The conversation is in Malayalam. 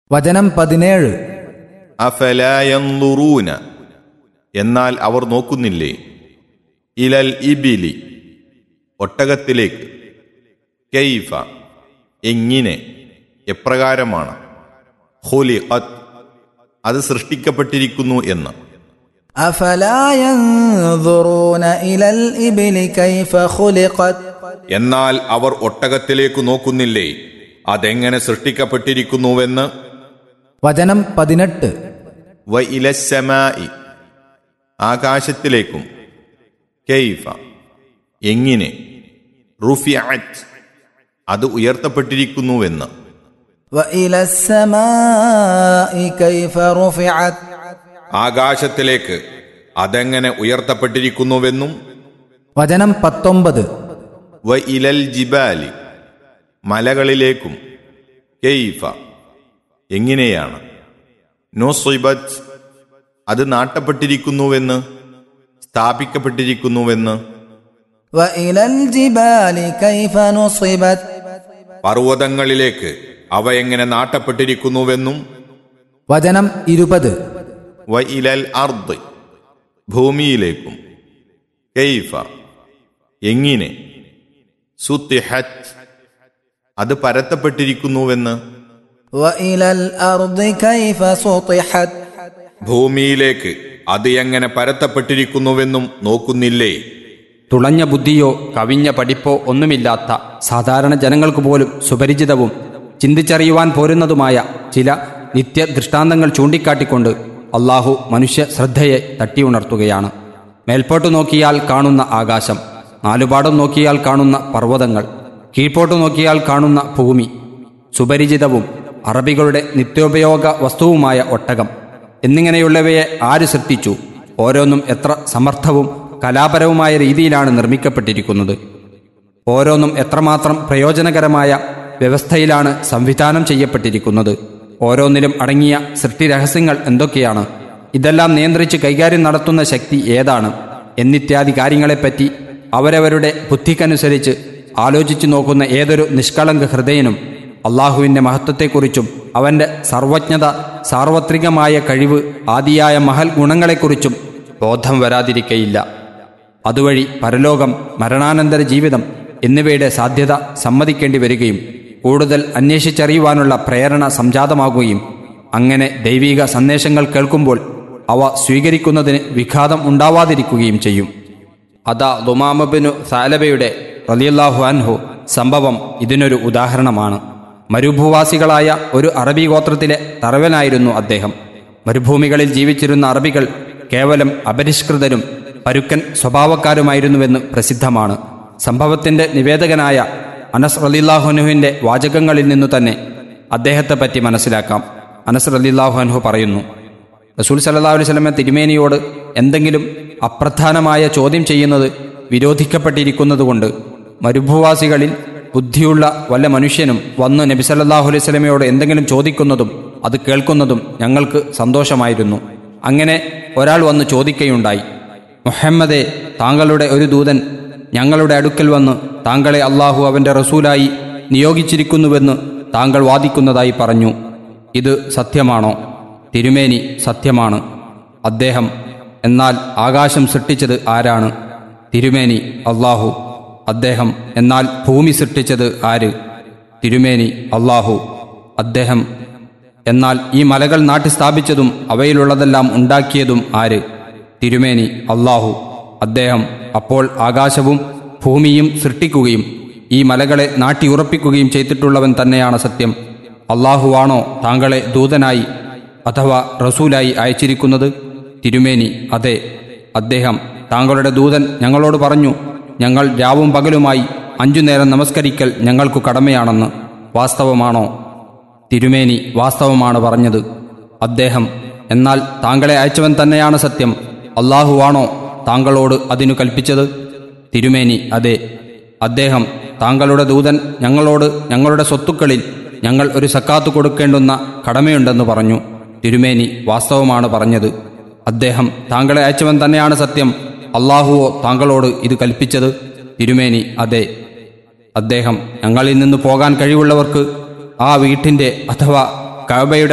വചനം പതിനേഴ് അഫലായന്തുറൂന എന്നാൽ അവർ നോക്കുന്നില്ലേ ഇലൽ ഇബിലി ഒട്ടകത്തിലേക്ക് കെയ്ഫ എങ്ങിനെ എപ്രകാരമാണ് ഹുലിഖത്ത് അത് സൃഷ്ടിക്കപ്പെട്ടിരിക്കുന്നു എന്ന് أفلا ينظرون إلى الإبل كيف خلقت എന്നാൽ അവർ ഒട്ടകത്തിലേക്ക് നോക്കുന്നില്ലേ അതെങ്ങനെ സൃഷ്ടിക്കപ്പെട്ടിരിക്കുന്നുവെന്ന് വചനം പതിനെട്ട് വ ഇലസമായി ആകാശത്തിലേക്കും കെയ്ഫ എങ്ങിനെ റുഫിഅത്ത് അത് ഉയർത്തപ്പെട്ടിരിക്കുന്നുവെന്ന് وإلى السماء كيف رفعت ആകാശത്തിലേക്ക് അതെങ്ങനെ ഉയർത്തപ്പെട്ടിരിക്കുന്നുവെന്നും വചനം പത്തൊമ്പത് വ ഇലൽ ജിബാലി മലകളിലേക്കും കെയ്ഫ എങ്ങനെയാണ് നോസിബത്ത് അത് നാട്ടപ്പെട്ടിരിക്കുന്നുവെന്ന് സ്ഥാപിക്കപ്പെട്ടിരിക്കുന്നുവെന്ന് وإلى الجبال كيف نصبت പർവ്വതങ്ങളിലേക്ക് അവ എങ്ങനെ നാട്ടപ്പെട്ടിരിക്കുന്നുവെന്നും വചനം ഇരുപത് വ ഇലൽ അർദ് ഭൂമിയിലേക്കും കെയ്ഫ എങ്ങിനെ സുത്തിഹത്ത് അത് പരത്തപ്പെട്ടിരിക്കുന്നുവെന്ന് وإلى الأرض كيف سطحت ഭൂമിയിലേക്ക് അത് എങ്ങനെ പരത്തപ്പെട്ടിരിക്കുന്നുവെന്നും നോക്കുന്നില്ലേ തുളഞ്ഞ ബുദ്ധിയോ കവിഞ്ഞ പഠിപ്പോ ഒന്നുമില്ലാത്ത സാധാരണ ജനങ്ങൾക്ക് പോലും സുപരിചിതവും ചിന്തിച്ചറിയുവാൻ പോരുന്നതുമായ ചില നിത്യ ദൃഷ്ടാന്തങ്ങൾ ചൂണ്ടിക്കാട്ടിക്കൊണ്ട് അള്ളാഹു മനുഷ്യ ശ്രദ്ധയെ തട്ടിയുണർത്തുകയാണ് മേൽപോട്ട് നോക്കിയാൽ കാണുന്ന ആകാശം നാലുപാടും നോക്കിയാൽ കാണുന്ന പർവ്വതങ്ങൾ കീഴ്പോട്ട് നോക്കിയാൽ കാണുന്ന ഭൂമി സുപരിചിതവും അറബികളുടെ നിത്യോപയോഗ വസ്തുവുമായ ഒട്ടകം എന്നിങ്ങനെയുള്ളവയെ ആര് സൃഷ്ടിച്ചു ഓരോന്നും എത്ര സമർത്ഥവും കലാപരവുമായ രീതിയിലാണ് നിർമ്മിക്കപ്പെട്ടിരിക്കുന്നത് ഓരോന്നും എത്രമാത്രം പ്രയോജനകരമായ വ്യവസ്ഥയിലാണ് സംവിധാനം ചെയ്യപ്പെട്ടിരിക്കുന്നത് ഓരോന്നിലും അടങ്ങിയ സൃഷ്ടിരഹസ്യങ്ങൾ എന്തൊക്കെയാണ് ഇതെല്ലാം നിയന്ത്രിച്ച് കൈകാര്യം നടത്തുന്ന ശക്തി ഏതാണ് എന്നിത്യാദി കാര്യങ്ങളെപ്പറ്റി അവരവരുടെ ബുദ്ധിക്കനുസരിച്ച് ആലോചിച്ചു നോക്കുന്ന ഏതൊരു നിഷ്കളങ്ക ഹൃദയനും അള്ളാഹുവിൻ്റെ മഹത്വത്തെക്കുറിച്ചും അവൻ്റെ സർവജ്ഞത സാർവത്രികമായ കഴിവ് ആദിയായ മഹൽ ഗുണങ്ങളെക്കുറിച്ചും ബോധം വരാതിരിക്കയില്ല അതുവഴി പരലോകം മരണാനന്തര ജീവിതം എന്നിവയുടെ സാധ്യത സമ്മതിക്കേണ്ടി വരികയും കൂടുതൽ അന്വേഷിച്ചറിയുവാനുള്ള പ്രേരണ സംജാതമാകുകയും അങ്ങനെ ദൈവിക സന്ദേശങ്ങൾ കേൾക്കുമ്പോൾ അവ സ്വീകരിക്കുന്നതിന് വിഘാതം ഉണ്ടാവാതിരിക്കുകയും ചെയ്യും അതാ ലുമാമബിനു സാലബയുടെ റലിയല്ലാഹു അൻഹു സംഭവം ഇതിനൊരു ഉദാഹരണമാണ് മരുഭൂവാസികളായ ഒരു അറബി ഗോത്രത്തിലെ തറവനായിരുന്നു അദ്ദേഹം മരുഭൂമികളിൽ ജീവിച്ചിരുന്ന അറബികൾ കേവലം അപരിഷ്കൃതരും പരുക്കൻ സ്വഭാവക്കാരുമായിരുന്നുവെന്ന് പ്രസിദ്ധമാണ് സംഭവത്തിന്റെ നിവേദകനായ അനസ് റലില്ലാഹുനുവിന്റെ വാചകങ്ങളിൽ നിന്നു തന്നെ അദ്ദേഹത്തെ പറ്റി മനസ്സിലാക്കാം അനസ് റലില്ലാഹുഅൻഹു പറയുന്നു റസൂൽ സല്ലല്ലാഹു അലൈഹി വസല്ലമ തിരുമേനിയോട് എന്തെങ്കിലും അപ്രധാനമായ ചോദ്യം ചെയ്യുന്നത് വിരോധിക്കപ്പെട്ടിരിക്കുന്നതുകൊണ്ട് മരുഭൂവാസികളിൽ ബുദ്ധിയുള്ള വല്ല മനുഷ്യനും വന്ന് നബി സല്ലല്ലാഹു അലൈഹി വസല്ലമയോട് എന്തെങ്കിലും ചോദിക്കുന്നതും അത് കേൾക്കുന്നതും ഞങ്ങൾക്ക് സന്തോഷമായിരുന്നു അങ്ങനെ ഒരാൾ വന്ന് ചോദിക്കുകയുണ്ടായി മുഹമ്മദെ താങ്കളുടെ ഒരു ദൂതൻ ഞങ്ങളുടെ അടുക്കൽ വന്ന് താങ്കളെ അള്ളാഹു അവന്റെ റസൂലായി നിയോഗിച്ചിരിക്കുന്നുവെന്ന് താങ്കൾ വാദിക്കുന്നതായി പറഞ്ഞു ഇത് സത്യമാണോ തിരുമേനി സത്യമാണ് അദ്ദേഹം എന്നാൽ ആകാശം സൃഷ്ടിച്ചത് ആരാണ് തിരുമേനി അള്ളാഹു അദ്ദേഹം എന്നാൽ ഭൂമി സൃഷ്ടിച്ചത് ആര് തിരുമേനി അള്ളാഹു അദ്ദേഹം എന്നാൽ ഈ മലകൾ നാട്ടി സ്ഥാപിച്ചതും അവയിലുള്ളതെല്ലാം ഉണ്ടാക്കിയതും ആര് തിരുമേനി അള്ളാഹു അദ്ദേഹം അപ്പോൾ ആകാശവും ഭൂമിയും സൃഷ്ടിക്കുകയും ഈ മലകളെ നാട്ടിയുറപ്പിക്കുകയും ചെയ്തിട്ടുള്ളവൻ തന്നെയാണ് സത്യം അള്ളാഹുവാണോ താങ്കളെ ദൂതനായി അഥവാ റസൂലായി അയച്ചിരിക്കുന്നത് തിരുമേനി അതെ അദ്ദേഹം താങ്കളുടെ ദൂതൻ ഞങ്ങളോട് പറഞ്ഞു ഞങ്ങൾ രാവും പകലുമായി അഞ്ചു നേരം നമസ്കരിക്കൽ ഞങ്ങൾക്കു കടമയാണെന്ന് വാസ്തവമാണോ തിരുമേനി വാസ്തവമാണ് പറഞ്ഞത് അദ്ദേഹം എന്നാൽ താങ്കളെ അയച്ചവൻ തന്നെയാണ് സത്യം അള്ളാഹുവാണോ താങ്കളോട് അതിനു കൽപ്പിച്ചത് തിരുമേനി അതെ അദ്ദേഹം താങ്കളുടെ ദൂതൻ ഞങ്ങളോട് ഞങ്ങളുടെ സ്വത്തുക്കളിൽ ഞങ്ങൾ ഒരു സക്കാത്ത് കൊടുക്കേണ്ടുന്ന കടമയുണ്ടെന്ന് പറഞ്ഞു തിരുമേനി വാസ്തവമാണ് പറഞ്ഞത് അദ്ദേഹം താങ്കളെ അയച്ചവൻ തന്നെയാണ് സത്യം അള്ളാഹുവോ താങ്കളോട് ഇത് കൽപ്പിച്ചത് തിരുമേനി അതെ അദ്ദേഹം ഞങ്ങളിൽ നിന്ന് പോകാൻ കഴിവുള്ളവർക്ക് ആ വീട്ടിന്റെ അഥവാ കഅബയുടെ